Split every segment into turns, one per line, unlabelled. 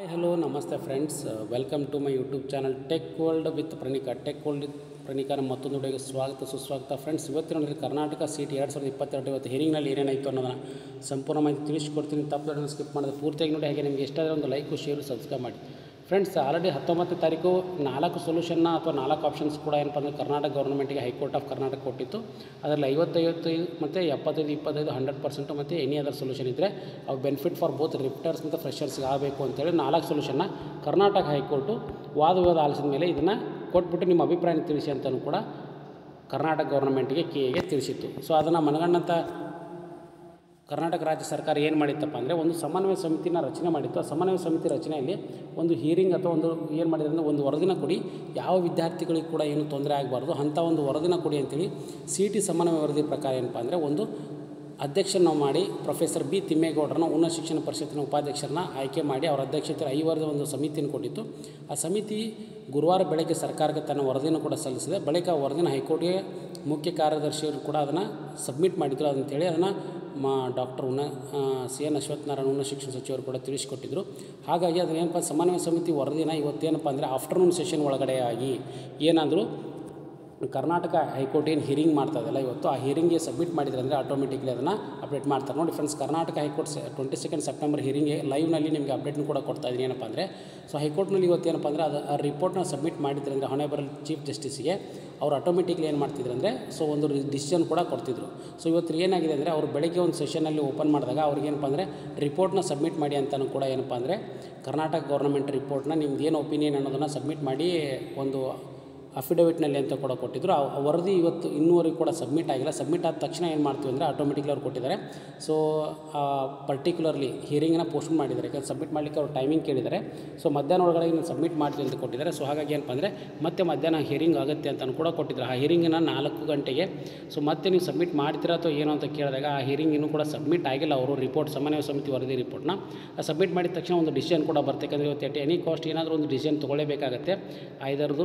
hello ನಮಸ್ತೆ friends welcome to my YouTube channel tech world with Pranika tech world with Pranika ನಮ್ಮ ಮತ್ತೊಂದು ವಿಡಿಯೋಗೆ ಸ್ವಾಗತ ಸುಸ್ವಾಗತ ಫ್ರೆಂಡ್ಸ್ ಇವತ್ತಿನ ನೋಡಿದ್ರೆ ಕರ್ನಾಟಕ ಸೀಟ್ ಎರಡು ಸಾವಿರದ ಇಪ್ಪತ್ತೆರಡು ಇವತ್ತು ಹಿರಿಂಗ್ನಲ್ಲಿ ಏನೇನಾಯಿತು ಅನ್ನೋದನ್ನು ಸಂಪೂರ್ಣ ಮಾಹಿತಿ ತಿಳಿಸ್ಕೊಡ್ತೀನಿ ತಪ್ಪು ಸ್ಕಿಪ್ ಮಾಡೋದು ಪೂರ್ತಿಯಾಗಿ ನೋಡಿ ಹಾಗೆ ನಿಮಗೆ ಇಷ್ಟ ಆದರೆ ಒಂದು ಲೈಕು ಶೇರು ಸಬ್ಸ್ಕ್ರೈಬ್ ಮಾಡಿ ಫ್ರೆಂಡ್ಸ್ ಆಲ್ರೆಡಿ ಹತ್ತೊಂಬತ್ತನೇ ತಾರೀಕು ನಾಲ್ಕು ಸೊಲ್ಯೂಷನ್ನ ಅಥವಾ ನಾಲ್ಕು ಆಪ್ಷನ್ಸ್ ಕೂಡ ಏನಪ್ಪ ಅಂದರೆ ಕರ್ನಾಟಕ ಗೌರ್ಮೆಂಟಿಗೆ ಹೈಕೋರ್ಟ್ ಆಫ್ ಕರ್ನಾಟಕ ಕೊಟ್ಟಿತ್ತು ಅದರಲ್ಲಿ ಐವತ್ತೈವತ್ತೈದು ಮತ್ತು ಎಪ್ಪತ್ತೈದು ಇಪ್ಪತ್ತೈದು ಹಂಡ್ರೆಡ್ ಪರ್ಸೆಂಟು ಮತ್ತು ಎನಿ ಅದರ್ ಸೊಲ್ಯೂಷನ್ ಇದ್ದರೆ ಅವು ಬೆನಿಫಿಟ್ ಫಾರ್ ಬೋತ್ ರಿಪ್ಟರ್ಸ್ ಮತ್ತು ಫ್ರೆಷರ್ಸ್ಗೆ ಆಗಬೇಕು ಅಂತೇಳಿ ನಾಲ್ಕು ಸೊಲ್ಯೂಷನ್ನ ಕರ್ನಾಟಕ ಹೈಕೋರ್ಟು ವಾದ ವಿವಾದ ಆಲಿಸಿದ ಮೇಲೆ ಇದನ್ನು ಕೊಟ್ಬಿಟ್ಟು ನಿಮ್ಮ ಅಭಿಪ್ರಾಯ ತಿಳಿಸಿ ಅಂತಲೂ ಕೂಡ ಕರ್ನಾಟಕ ಗೌರ್ಮೆಂಟಿಗೆ ಕೆ ಎಗೆ ತಿಳಿಸಿತ್ತು ಸೊ ಅದನ್ನು ಮನಗಂಡಂಥ ಕರ್ನಾಟಕ ರಾಜ್ಯ ಸರ್ಕಾರ ಏನು ಮಾಡಿತ್ತಪ್ಪ ಅಂದರೆ ಒಂದು ಸಮನ್ವಯ ಸಮಿತಿನ ರಚನೆ ಮಾಡಿತ್ತು ಆ ಸಮನ್ವಯ ಸಮಿತಿ ರಚನೆಯಲ್ಲಿ ಒಂದು ಹೀರಿಂಗ್ ಅಥವಾ ಒಂದು ಏನು ಮಾಡಿದೆ ಅಂದರೆ ಒಂದು ವರದಿನ ಕೊಡಿ ಯಾವ ವಿದ್ಯಾರ್ಥಿಗಳಿಗೆ ಕೂಡ ಏನು ತೊಂದರೆ ಆಗಬಾರ್ದು ಅಂಥ ಒಂದು ವರದಿನ ಕೊಡಿ ಅಂತೇಳಿ ಸಿ ಟಿ ಸಮನ್ವಯ ವರದಿ ಪ್ರಕಾರ ಏನಪ್ಪ ಅಂದರೆ ಒಂದು ಅಧ್ಯಕ್ಷನ ಮಾಡಿ ಪ್ರೊಫೆಸರ್ ಬಿ ತಿಮ್ಮೇಗೌಡರನ್ನ ಉನ್ನತ ಶಿಕ್ಷಣ ಪರಿಷತ್ತಿನ ಉಪಾಧ್ಯಕ್ಷರನ್ನ ಆಯ್ಕೆ ಮಾಡಿ ಅವರ ಅಧ್ಯಕ್ಷತೆ ಐವರದ ಒಂದು ಸಮಿತಿಯನ್ನು ಕೊಟ್ಟಿತ್ತು ಆ ಸಮಿತಿ ಗುರುವಾರ ಬೆಳಗ್ಗೆ ಸರ್ಕಾರಕ್ಕೆ ತನ್ನ ವರದಿಯನ್ನು ಕೂಡ ಸಲ್ಲಿಸಿದೆ ಬಳಿಕ ಆ ವರದಿನ ಹೈಕೋರ್ಟ್ಗೆ ಮುಖ್ಯ ಕಾರ್ಯದರ್ಶಿಯವರು ಕೂಡ ಅದನ್ನು ಸಬ್ಮಿಟ್ ಮಾಡಿದರು ಅಂತೇಳಿ ಅದನ್ನು ಮಾ ಡಾಕ್ಟರ್ ಉನ್ನ ಸಿ ಎನ್ ಅಶ್ವತ್ಥನಾರಾಯಣ ಉನ್ನತ ಶಿಕ್ಷಣ ಸಚಿವರು ಕೂಡ ತಿಳಿಸಿಕೊಟ್ಟಿದ್ದರು ಹಾಗಾಗಿ ಅದನ್ನೇನಪ್ಪ ಸಮನ್ವಯ ಸಮಿತಿ ವರದಿನ ಇವತ್ತೇನಪ್ಪ ಅಂದರೆ ಆಫ್ಟರ್ನೂನ್ ಸೆಷನ್ ಒಳಗಡೆ ಆಗಿ ಏನಾದರೂ ಕರ್ನಾಟಕ ಹೈಕೋರ್ಟ್ ಏನು ಹಿರಿಂಗ್ ಮಾಡ್ತಾ ಇದೆಯಲ್ಲ ಇವತ್ತು ಆ ಹಿರಿಂಗ್ಗೆ ಸಬ್ಮಿಟ್ ಮಾಡಿದ್ರೆ ಅಂದರೆ ಆಟೋಮೆಟಿಕ್ಲಿ ಅದನ್ನು ಅಪ್ಡೇಟ್ ಮಾಡ್ತಾರೆ ನೋಡಿ friends Karnataka high court twenty second September ಹಿರಿಂಗ್ಗೆ ಲೈವ್ನಲ್ಲಿ ನಿಮಗೆ ಅಪ್ಡೇಟ್ನ ಕೂಡ ಕೊಡ್ತಾ ಇದ್ದೀನಿ ಏನಪ್ಪ ಅಂದರೆ ಸೊ ಹೈಕೋರ್ಟ್ನಲ್ಲಿ ಇವತ್ತು ಏನಪ್ಪ ಅಂದರೆ ಅದು ಆ ರಿಪೋರ್ಟ್ನ ಸಬ್ಮಿಟ್ ಮಾಡಿದ್ರೆ ಅಂದರೆ ಹೊಣೆಬರಲ್ ಚೀಫ್ ಜಸ್ಟಿಸ್ಗೆ ಅವ್ರು ಆಟೋಮೆಟಿಕ್ಲಿ ಏನು ಮಾಡ್ತಿದ್ರು ಅಂದರೆ ಸೊ ಒಂದು ಡಿಸಿಷನ್ ಕೂಡ ಕೊಡ್ತಿದ್ರು ಸೊ ಇವತ್ತು ಏನಾಗಿದೆ ಅಂದರೆ ಅವರು ಬೆಳಗ್ಗೆ ಒಂದು ಸೆಷನಲ್ಲಿ ಓಪನ್ ಮಾಡಿದಾಗ ಅವ್ರಿಗೇನಪ್ಪ ಅಂದರೆ ರಿಪೋರ್ಟ್ನ ಸಬ್ಮಿಟ್ ಮಾಡಿ ಅಂತಲೂ ಕೂಡ ಏನಪ್ಪ ಅಂದರೆ ಕರ್ನಾಟಕ ಗೌರ್ಮೆಂಟ್ ರಿಪೋರ್ಟ್ನ ನಿಮ್ದು ಏನು ಒಪಿನಿಯನ್ ಅನ್ನೋದನ್ನು ಸಬ್ಮಿಟ್ ಮಾಡಿ ಒಂದು ಅಫಿಡವಿಟ್ನಲ್ಲಿ ಅಂತ ಕೂಡ ಕೊಟ್ಟಿದ್ದರು ಆ ವರದಿ ಇವತ್ತು ಇನ್ನೂವರೆಗೂ ಕೂಡ ಸಬ್ಮಿಟ್ ಆಗಿಲ್ಲ ಸಬ್ಮಿಟ್ ಆದ ತಕ್ಷಣ ಏನು ಮಾಡ್ತೀವಿ ಅಂದರೆ ಆಟೋಮೆಟಿಕ್ಲಿ ಅವ್ರು ಕೊಟ್ಟಿದ್ದಾರೆ ಸೊ ಪರ್ಟಿಕ್ಯುಲರ್ಲಿ ಹಿಯರಿಂಗನ್ನ ಪೋಸ್ಟ್ ಮಾಡಿದ್ದಾರೆ ಯಾಕಂದ್ರೆ ಸಬ್ಮಿಟ್ ಮಾಡಲಿಕ್ಕೆ ಅವ್ರು ಟೈಮಿಂಗ್ ಕೇಳಿದ್ದಾರೆ ಸೊ ಮಧ್ಯಾಹ್ನ ಒಳಗಡೆ ನಾನು ಸಬ್ಮಿಟ್ ಮಾಡ್ತೀವಿ ಅಂತ ಕೊಟ್ಟಿದ್ದಾರೆ ಸೊ ಹಾಗಾಗಿ ಏನಪ್ಪ ಅಂದರೆ ಮತ್ತೆ ಮಧ್ಯಾಹ್ನ ಹಿಯರಿಂಗ್ ಆಗುತ್ತೆ ಅಂತ ಕೂಡ ಕೊಟ್ಟಿದ್ದಾರೆ ಆ ಹಿಯರಿಂಗನ್ನು ನಾಲ್ಕು ಗಂಟೆಗೆ ಸೊ ಮತ್ತೆ ನೀವು ಸಬ್ಮಿಟ್ ಮಾಡ್ತೀರಾ ಅಥವಾ ಏನು ಅಂತ ಕೇಳಿದಾಗ ಆ ಹಿಯರಿಂಗ್ ಇನ್ನೂ ಕೂಡ ಸಬ್ಮಿಟ್ ಆಗಿಲ್ಲ ಅವರು ರಿಪೋರ್ಟ್ ಸಮನ್ವಯ ಸಮಿತಿ ವರದಿ ರಿಪೋರ್ಟ್ನ ಸಬ್ಮಿಟ್ ಮಾಡಿದ ತಕ್ಷಣ ಒಂದು ಡಿಸಿಷನ್ ಕೂಡ ಬರುತ್ತೆ ಯಾಕಂದರೆ ಇವತ್ತು ಎಟ್ ಎನಿ ಕಾಸ್ಟ್ ಏನಾದರೂ ಒಂದು ಡಿಸಿಷನ್ ತೊಗೊಳ್ಳೇಬೇಕಾಗತ್ತೆ ಐದರದು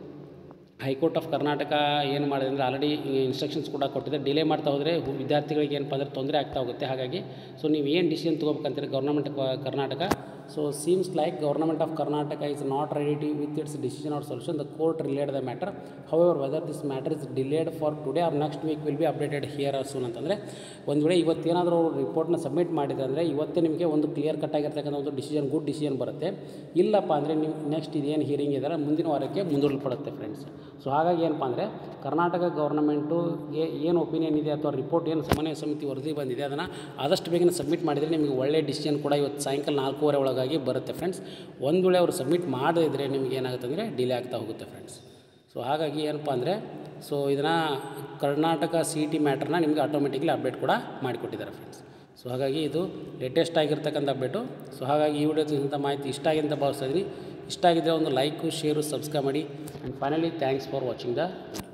ಹೈಕೋರ್ಟ್ ಆಫ್ ಕರ್ನಾಟಕ ಏನು ಮಾಡಿದೆ ಅಂದರೆ ಆಲ್ರೆಡಿ ಇನ್ಸ್ಟ್ರಕ್ಷನ್ಸ್ ಕೂಡ ಕೊಟ್ಟಿದೆ ಡಿಲೇ ಮಾಡ್ತಾ ಹೋದರೆ ವಿದ್ಯಾರ್ಥಿಗಳಿಗೆ ಏನಪ್ಪ ಅಂದರೆ ತೊಂದರೆ ಆಗ್ತಾ ಹೋಗುತ್ತೆ ಹಾಗಾಗಿ ಸೊ ನೀವು ಏನು ಡಿಸಿಷನ್ ತೊಗೋಬೇಕಂತೀರಿ government Karnataka so seems like government of Karnataka is not ready to with its decision or solution the court relayed the matter however whether this matter is delayed for today or next week will be updated here or soon ಅಂತಂದರೆ ಒಂದು ವೇಳೆ ಇವತ್ತೇನಾದರೂ ರಿಪೋರ್ಟ್ನ submit ಮಾಡಿದ್ರೆ ಅಂದರೆ ಇವತ್ತೇ ನಿಮಗೆ ಒಂದು clear cut ಆಗಿರ್ತಕ್ಕಂಥ ಒಂದು ಡಿಸಿಷನ್ ಗುಡ್ ಡಿಸಿಷನ್ ಬರುತ್ತೆ ಇಲ್ಲಪ್ಪ ಅಂದರೆ ನೀವು ನೆಕ್ಸ್ಟ್ ಇದೇನು ಹಿಯರಿಂಗ್ ಇದ್ದಾರೆ ಮುಂದಿನ ವಾರಕ್ಕೆ ಮುಂದೂಡಲ್ಪಡುತ್ತೆ ಫ್ರೆಂಡ್ಸ್ ಸೊ ಹಾಗಾಗಿ ಏನಪ್ಪ ಅಂದರೆ ಕರ್ನಾಟಕ ಗೌರ್ನಮೆಂಟು ಏನು ಒಪಿನಿಯನ್ ಇದೆ ಅಥವಾ ರಿಪೋರ್ಟ್ ಏನು ಸಮನ್ವಯ ಸಮಿತಿ ವರದಿ ಬಂದಿದೆ ಅದನ್ನು ಆದಷ್ಟು ಬೇಗನೆ ಸಬ್ಮಿಟ್ ಮಾಡಿದರೆ ನಿಮಗೆ ಒಳ್ಳೆಯ ಡಿಸಿಷನ್ ಕೂಡ ಇವತ್ತು ಸಾಯಂಕಾಲ ನಾಲ್ಕೂವರೆ ಒಳಗಾಗಿ ಬರುತ್ತೆ ಫ್ರೆಂಡ್ಸ್ ಒಂದು ವೇಳೆ ಅವರು ಸಬ್ಮಿಟ್ ಮಾಡದಿದ್ದರೆ ನಿಮಗೆ ಏನಾಗುತ್ತೆ ಅಂದರೆ ಡಿಲೇ ಆಗ್ತಾ ಹೋಗುತ್ತೆ ಫ್ರೆಂಡ್ಸ್ ಸೊ ಹಾಗಾಗಿ ಏನಪ್ಪ ಅಂದರೆ ಸೊ ಇದನ್ನು ಕರ್ನಾಟಕ ಸಿ ಟಿ ಮ್ಯಾಟ್ರನ್ನ ನಿಮಗೆ ಆಟೋಮೆಟಿಕ್ಲಿ ಅಪ್ಡೇಟ್ ಕೂಡ ಮಾಡಿಕೊಟ್ಟಿದ್ದಾರೆ ಫ್ರೆಂಡ್ಸ್ ಸೊ ಹಾಗಾಗಿ ಇದು ಲೇಟೆಸ್ಟ್ ಆಗಿರ್ತಕ್ಕಂಥ ಅಪ್ಡೇಟು ಸೊ ಹಾಗಾಗಿ ಈ ವಿಡಿಯೋದಿಂದ ಮಾಹಿತಿ ಇಷ್ಟ ಆಗಿ ಅಂತ ಭಾವಿಸ್ತಾ ಇದ್ದೀನಿ ಇಷ್ಟ ಆಗಿದ್ದರೆ ಒಂದು ಲೈಕು ಶೇರು ಸಬ್ಸ್ಕ್ರೈಬ್ ಮಾಡಿ and finally thanks for watching the